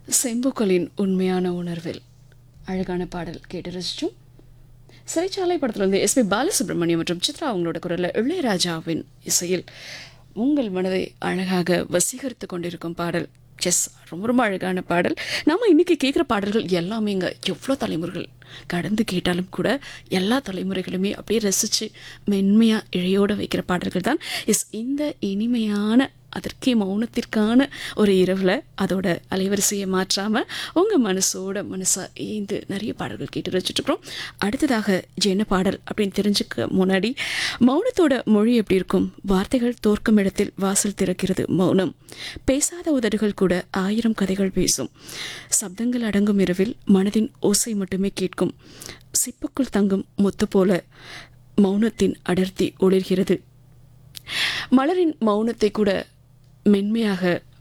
செம்புக்களின் உண்மையான உணர்வில் அழகான பாடல் கேட்டு ரசிச்சோம் சிறைச்சாலை படத்தில் வந்து எஸ்பி பாலசுப்ரமணியம் மற்றும் சித்ரா அவங்களோட குரலில் இளையராஜாவின் இசையில் உங்கள் மனதை அழகாக வசீகரித்து கொண்டிருக்கும் பாடல் எஸ் ரொம்ப ரொம்ப அழகான பாடல் நாம இன்னைக்கு கேட்குற பாடல்கள் எல்லாமே இங்கே எவ்வளோ தலைமுறைகள் கடந்து கேட்டாலும் கூட எல்லா தலைமுறைகளுமே அப்படியே ரசித்து மென்மையாக இழையோட வைக்கிற பாடல்கள் தான் எஸ் இந்த இனிமையான அதற்கே மௌனத்திற்கான ஒரு இரவில் அதோட அலைவரிசையை மாற்றாமல் உங்கள் மனசோட மனசாக ஏந்து நிறைய பாடல்கள் கேட்டு ரசிச்சுட்ருக்கோம் அடுத்ததாக இது என்ன பாடல் அப்படின்னு தெரிஞ்சுக்க முன்னாடி மௌனத்தோட மொழி எப்படி இருக்கும் வார்த்தைகள் தோற்கும் இடத்தில் வாசல் திறக்கிறது மௌனம் பேசாத உதடுகள் கூட ஆயிரம் கதைகள் பேசும் சப்தங்கள் அடங்கும் இரவில் மனதின் ஓசை மட்டுமே கேட்கும் சிப்புக்குள் தங்கும் முத்து போல மௌனத்தின் அடர்த்தி ஒளிர்கிறது மலரின் மௌனத்தை கூட மென்மையாக